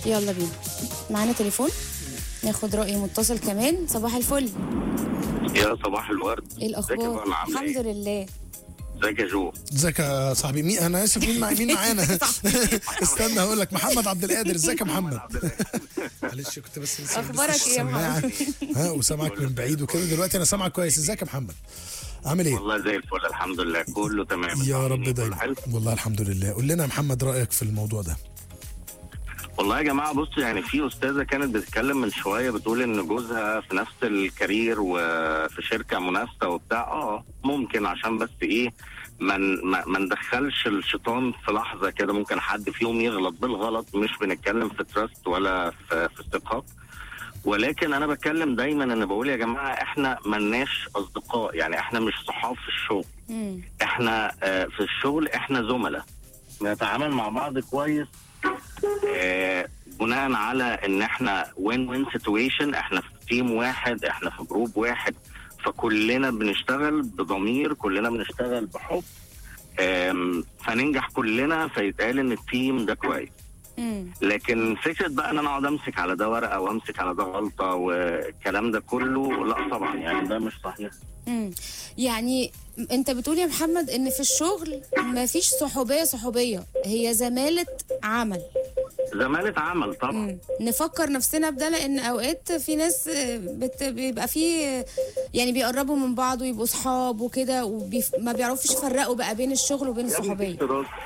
يلا بينا معانا تليفون ناخد رأي متصل كمان صباح الفل يا صباح الورد ايه ازيك يا الأخبار بقى، عاملة الحمد إيه؟ لله ازيك يا جو ازيك يا صاحبي مين انا اسف مين مع مين معانا استنى هقول لك محمد عبد القادر ازيك يا محمد معلش كنت بس لسه أخبارك بس إيه يا السماعة. محمد؟ ها وسامعك من بعيد وكده دلوقتي انا سامعك كويس ازيك يا محمد عامل ايه والله زي الفل الحمد لله كله تمام يا رب كله دايما حلو. والله الحمد لله قول لنا يا محمد رايك في الموضوع ده والله يا جماعه بصوا يعني في استاذه كانت بتتكلم من شويه بتقول ان جوزها في نفس الكارير وفي شركه منافسه وبتاع اه ممكن عشان بس ايه ما ما ما ندخلش الشيطان في لحظه كده ممكن حد فيهم يغلط بالغلط مش بنتكلم في تراست ولا في, في استقاق ولكن انا بتكلم دايما انا بقول يا جماعه احنا ملناش اصدقاء يعني احنا مش صحاب في الشغل مم. احنا آه، في الشغل احنا زملاء نتعامل مع بعض كويس آه، بناء على ان احنا وين وين سيتويشن احنا في تيم واحد احنا في جروب واحد فكلنا بنشتغل بضمير كلنا بنشتغل بحب آم، فننجح كلنا فيتقال ان التيم ده كويس مم. لكن فكره بقى ان انا اقعد امسك على ده ورقه وامسك على ده غلطه والكلام ده كله لا طبعا يعني ده مش صحيح مم. يعني انت بتقول يا محمد ان في الشغل مفيش صحوبيه صحوبيه هي زماله عمل زماله عمل طبعا مم. نفكر نفسنا بده لان اوقات في ناس آه، بت... بيبقى في آه، يعني بيقربوا من بعض ويبقوا صحاب وكده وما بيعرفوش يفرقوا بقى بين الشغل وبين الصحوبيه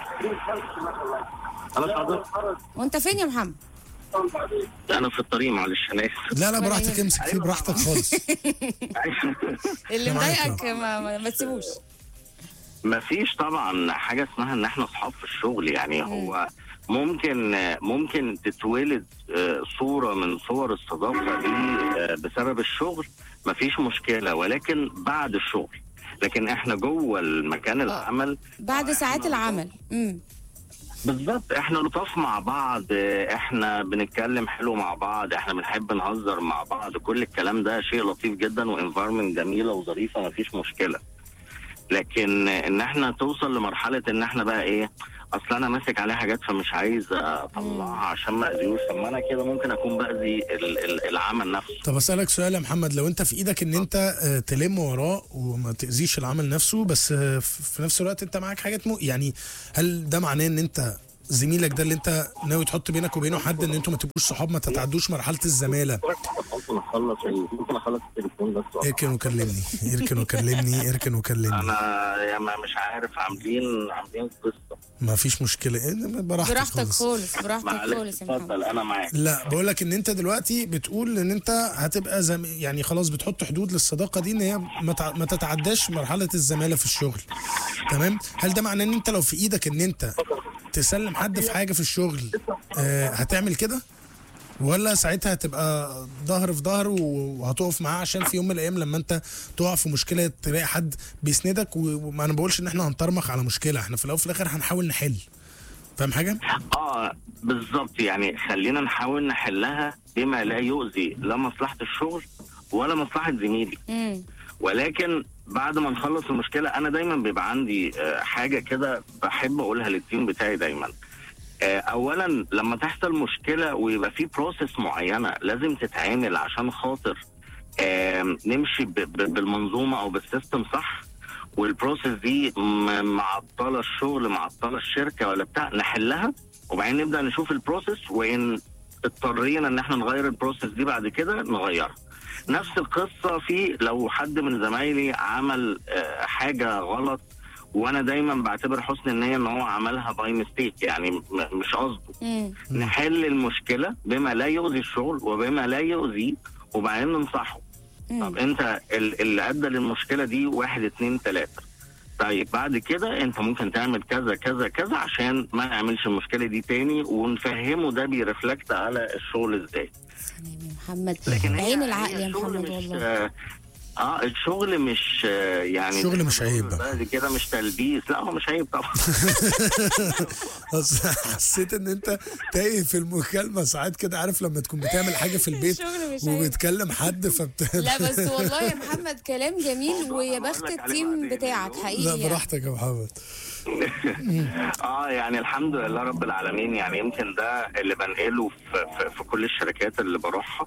انا حاضر وانت فين يا محمد انا في الطريق معلش انا اسف ولا لا لا براحتك يهمك. امسك فيه براحتك خالص اللي معاك مضايقك ما, ما, ما تسيبوش ما فيش طبعا حاجه اسمها ان احنا اصحاب في الشغل يعني هو ممكن ممكن تتولد آه، صوره من صور الصداقه دي آه، بسبب الشغل ما فيش مشكله ولكن بعد الشغل لكن احنا جوه المكان العمل بعد ساعات العمل امم بالظبط احنا لطاف مع بعض اه، احنا بنتكلم حلو مع بعض احنا بنحب نهزر مع بعض كل الكلام ده شيء لطيف جدا وانفايرمنت جميله وظريفه مفيش مشكله لكن ان احنا توصل لمرحله ان احنا بقى ايه اصل انا ماسك عليه حاجات فمش عايز اطلعها عشان ما اذيوش طب ما انا كده ممكن اكون باذي ال- ال- العمل نفسه طب اسالك سؤال يا محمد لو انت في ايدك ان انت آه، تلم وراه وما تاذيش العمل نفسه بس آه، ف- في نفس الوقت انت معاك حاجات مو يعني هل ده معناه ان انت زميلك ده اللي انت ناوي تحط بينك وبينه حد ان انتوا ما تبقوش صحاب ما تتعدوش مرحله الزماله ممكن اخلص ال- ممكن اخلص التليفون بس اركن وكلمني اركن وكلمني اركن وكلمني انا يا ما مش عارف عاملين عاملين قصه ما فيش مشكله إيه، براحتك, براحتك خالص. خالص براحتك معلش خالص يا محمد اتفضل انا معاك لا بقول لك ان انت دلوقتي بتقول ان انت هتبقى زم... يعني خلاص بتحط حدود للصداقه دي ان هي ما, تع... ما تتعداش مرحله الزماله في الشغل تمام هل ده معناه ان انت لو في ايدك ان انت تسلم حد في حاجه في الشغل آه هتعمل كده ولا ساعتها هتبقى ظهر في ظهر وهتقف معاه عشان في يوم من الايام لما انت تقع في مشكله تلاقي حد بيسندك و- وما انا بقولش ان احنا هنطرمخ على مشكله احنا في الاول وفي الاخر هنحاول نحل فاهم حاجه؟ اه بالظبط يعني خلينا نحاول نحلها بما لا يؤذي لا مصلحه الشغل ولا مصلحه زميلي امم ولكن بعد ما نخلص المشكله انا دايما بيبقى عندي آه، حاجه كده بحب اقولها للتيم بتاعي دايما آه، اولا لما تحصل مشكله ويبقى في بروسيس معينه لازم تتعامل عشان خاطر آم، نمشي ب- ب- بالمنظومه او بالسيستم صح والبروسيس دي م- معطله الشغل معطله الشركه ولا بتاع نحلها وبعدين نبدا نشوف البروسيس وان اضطرينا ان احنا نغير البروسيس دي بعد كده نغيرها نفس القصه في لو حد من زمايلي عمل آه، حاجه غلط وانا دايما بعتبر حسن النيه ان هو عملها باي ميستيك يعني م- مش قصده امم نحل المشكله بما لا يؤذي الشغل وبما لا يؤذيه وبعدين ننصحه طب انت ال- اللي ادى للمشكله دي واحد اتنين تلاته طيب بعد كده انت ممكن تعمل كذا كذا كذا عشان ما نعملش المشكله دي تاني ونفهمه ده بيرفلكت على الشغل ازاي سلام يا محمد لكن هي- عين هي العقل يا الشغل محمد مش- والله آه، اه الشغل مش آه، يعني الشغل مش عيب بقى. بعد كده مش تلبيس لا هو مش عيب طبعا أصل حسيت ان انت تايه في المكالمه ساعات كده عارف لما تكون بتعمل حاجه في البيت الشغل مش عيب. وبتكلم حد فبت لا بس والله يا محمد كلام جميل ويا بخت بقول لك عليه التيم بعدين. بتاعك لا حقيقي يعني. براحتك يا محمد اه يعني الحمد لله رب العالمين يعني يمكن ده اللي بنقله في, في, في كل الشركات اللي بروحها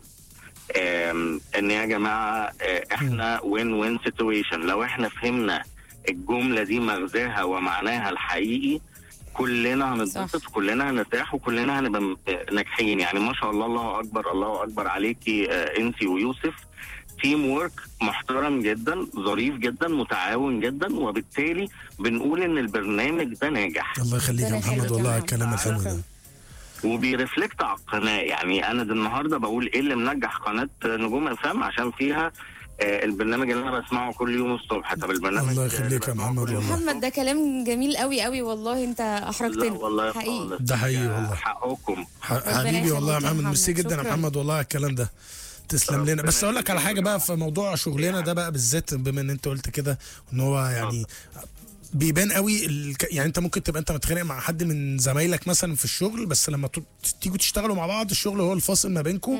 آم، ان يا جماعه آه، احنا وين وين سيتويشن لو احنا فهمنا الجمله دي مغزاها ومعناها الحقيقي كلنا هنتبسط كلنا هنرتاح وكلنا هنبقى م- آه، ناجحين يعني ما شاء الله الله اكبر الله اكبر عليكي آه، انت ويوسف تيم وورك محترم جدا ظريف جدا متعاون جدا وبالتالي بنقول ان البرنامج ده ناجح الله يخليك يا ربنا محمد يخليك يا والله على محمد. الكلام الحلو ده شكراً. وبيرفلكت على القناه يعني انا ده النهارده بقول ايه اللي منجح قناه نجوم افلام عشان فيها آه، البرنامج اللي انا بسمعه كل يوم الصبح طب البرنامج الله اللي يخليك يا بسمعه محمد كل يوم والله. محمد ده كلام جميل قوي قوي والله انت لا احرجتني والله حقيقي خالص. ده حقيقي والله. حقكم ح- ربنا حبيبي والله يا يخليك يا محمد محمد. ميرسي جدا يا شكراً. محمد والله على الكلام ده تسلم لنا بس اقول لك على حاجه بقى في موضوع شغلنا ده بقى بالذات بما ان انت قلت كده ان هو يعني بيبان قوي الك... يعني انت ممكن تبقى انت متخانق مع حد من زمايلك مثلا في الشغل بس لما ت- تيجوا تشتغلوا مع بعض الشغل هو الفاصل ما بينكم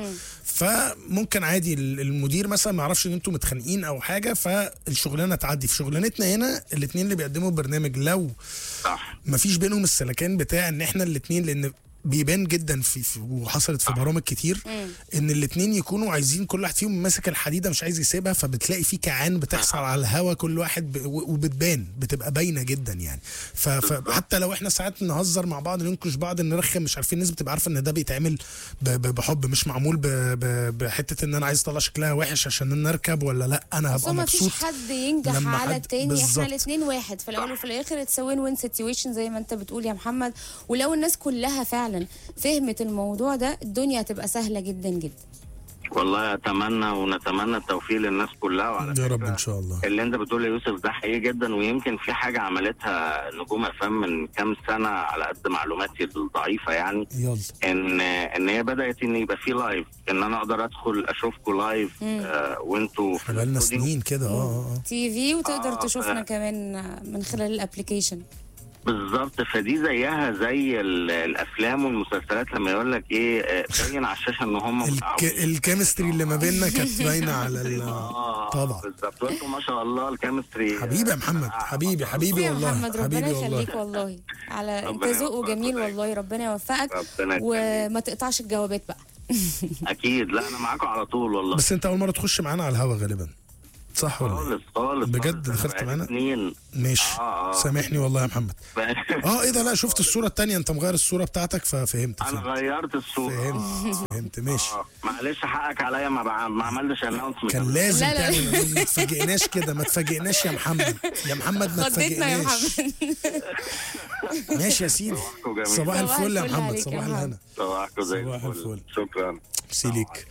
فممكن عادي ال- المدير مثلا ما يعرفش ان انتوا متخانقين او حاجه فالشغلانه تعدي في شغلانتنا هنا الاثنين اللي بيقدموا البرنامج لو صح مفيش بينهم السلكان بتاع ان احنا الاثنين لان بيبان جدا في, في وحصلت في برامج كتير ان الاثنين يكونوا عايزين كل واحد فيهم ماسك الحديده مش عايز يسيبها فبتلاقي في كعان بتحصل على الهوا كل واحد ب... و- وبتبان بتبقى باينه جدا يعني ف... فحتى لو احنا ساعات نهزر مع بعض ننكش بعض نرخم مش عارفين الناس بتبقى عارفه ان ده بيتعمل ب... ب... بحب مش معمول ب... ب... بحته ان انا عايز اطلع شكلها وحش عشان انا اركب ولا لا انا بس هبقى ما فيش مبسوط حد ينجح لما على حد- التاني بالظبط. احنا الاثنين واحد في الاول وفي الاخر اتس وين وين سيتويشن زي ما انت بتقول يا محمد ولو الناس كلها فعلا فهمت الموضوع ده الدنيا هتبقى سهله جدا جدا والله اتمنى ونتمنى التوفيق للناس كلها وعلى يا رب فكرة ان شاء الله اللي انت بتقول يا يوسف ده حقيقي جدا ويمكن في حاجه عملتها نجوم افلام من كام سنه على قد معلوماتي الضعيفه يعني يلا ان ان هي بدات ان يبقى في لايف ان انا اقدر ادخل اشوفكم لايف آه وانتوا في احنا بقالنا الاستوديو. سنين كده اه اه تي في وتقدر آه، تشوفنا ف- كمان من خلال الابلكيشن بالظبط فدي زيها زي ال- الافلام والمسلسلات لما يقول لك ايه آه، باين على الشاشه ان هم الك... متعاونين. الكيمستري اللي ما بيننا كانت باينه على ال... آه، طبعا بالظبط وانتوا ما شاء الله الكيمستري حبيبي يا محمد حبيبي حبيبي يا والله محمد ربنا حبيبي والله يخليك والله على انت ربنا ذوق يوفقك جميل ويبارك. والله ربنا يوفقك ربنا يخليك. وما تقطعش الجوابات بقى اكيد لا انا معاكم على طول والله بس انت اول مره تخش معانا على الهوا غالبا صح ولا ايه؟ خالص خالص بجد خالص. أنا دخلت بقالي معانا؟ سنين ماشي آه، آه. سامحني والله يا محمد اه ايه ده لا شفت الصوره التانية انت مغير الصوره بتاعتك ففهمت انا فهمت غيرت الصوره فهمت فهمت ماشي آه، معلش حقك عليا ما, بع... ما عملتش اناونسمنت كان لازم لا، لا. تعمل ما تفاجئناش كده ما تفاجئناش يا محمد يا محمد ما خضتنا يا تفاجئناش محمد ماشي يا سيدي صباحكم جميل. صباح صباح الفل يا الفل محمد عليك يا صباح محمد. الهنا صباحكم زي صباح الفل الفل. شكرا ميرسي ليك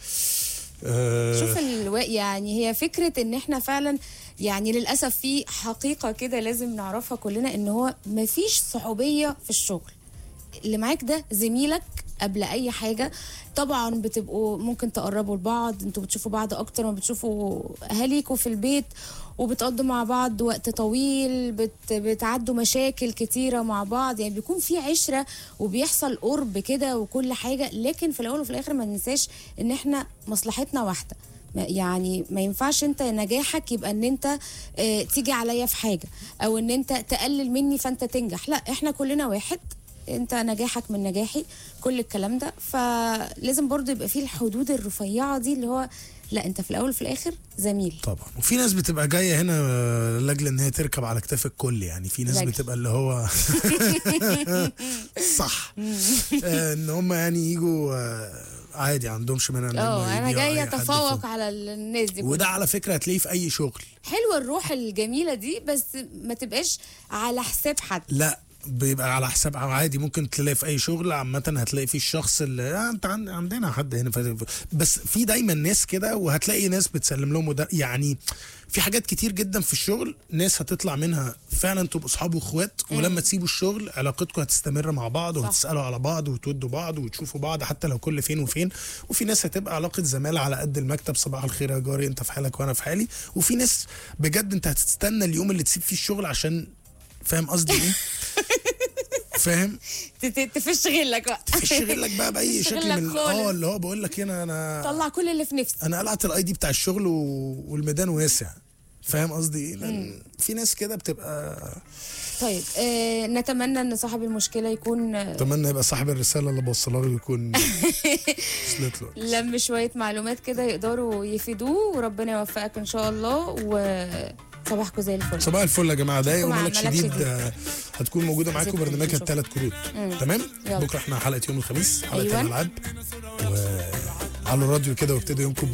آه، شوف الو... يعني هي فكرة ان احنا فعلا يعني للأسف في حقيقة كده لازم نعرفها كلنا ان هو مفيش صحوبية في الشغل اللي معاك ده زميلك قبل اي حاجة طبعا بتبقوا ممكن تقربوا لبعض انتوا بتشوفوا بعض اكتر ما بتشوفوا اهاليكوا في البيت وبتقضوا مع بعض وقت طويل بت... بتعدوا مشاكل كتيرة مع بعض يعني بيكون في عشرة وبيحصل قرب كده وكل حاجة لكن في الاول وفي الاخر ما ننساش ان احنا مصلحتنا واحدة ما- يعني ما ينفعش انت نجاحك يبقى ان انت اه تيجي عليا في حاجة او ان انت تقلل مني فانت تنجح لا احنا كلنا واحد انت نجاحك من نجاحي كل الكلام ده فلازم برضو يبقى فيه الحدود الرفيعة دي اللي هو لا انت في الاول وفي الاخر زميل طبعا وفي ناس بتبقى جايه هنا آه، لاجل ان هي تركب على كتاف الكل يعني في ناس لاجل. بتبقى اللي هو صح آه، ان هم يعني يجوا آه، عادي عندهمش مانع ان هم اه انا يبيعوا جايه أي حد اتفوق في- على الناس دي وده كلها. على فكره هتلاقيه في اي شغل حلوه الروح الجميله دي بس ما تبقاش على حساب حد لا بيبقى على حساب عادي ممكن تلاقي في اي شغل عامه هتلاقي فيه الشخص اللي آه انت عن- عندنا حد هنا ف- بس في دايما ناس كده وهتلاقي ناس بتسلم لهم وده يعني في حاجات كتير جدا في الشغل ناس هتطلع منها فعلا تبقوا اصحاب واخوات ولما تسيبوا الشغل علاقتكم هتستمر مع بعض وهتسالوا على بعض وتودوا بعض وتشوفوا بعض حتى لو كل فين وفين وفي ناس هتبقى علاقه زماله على قد المكتب صباح الخير يا جاري انت في حالك وانا في حالي وفي ناس بجد انت هتستنى اليوم اللي تسيب فيه الشغل عشان فاهم قصدي ايه؟ فاهم؟ ت- ت- تفش غلك بقى تفش غلك بقى باي تفش شكل غلك من خالص. اه اللي هو بقول لك هنا انا طلع كل اللي في نفسي انا قلعت الاي دي بتاع الشغل و... والميدان واسع فاهم قصدي ايه لأن في ناس كده بتبقى طيب آه نتمنى ان صاحب المشكله يكون آه، اتمنى يبقى صاحب الرساله اللي بوصلها له يكون وصلت له لم شويه معلومات كده يقدروا يفيدوه وربنا يوفقك ان شاء الله وصباحكم زي الفل صباح الفل يا جماعه دقايق مع وملك ملك شديد شديد. آه، هتكون موجوده معاكم زيت برنامجها الزيتون. الثلاث كروت تمام يلا. بكره احنا حلقه يوم الخميس حلقه أيوة. الالعاب وعلى الراديو كده وابتدوا يومكم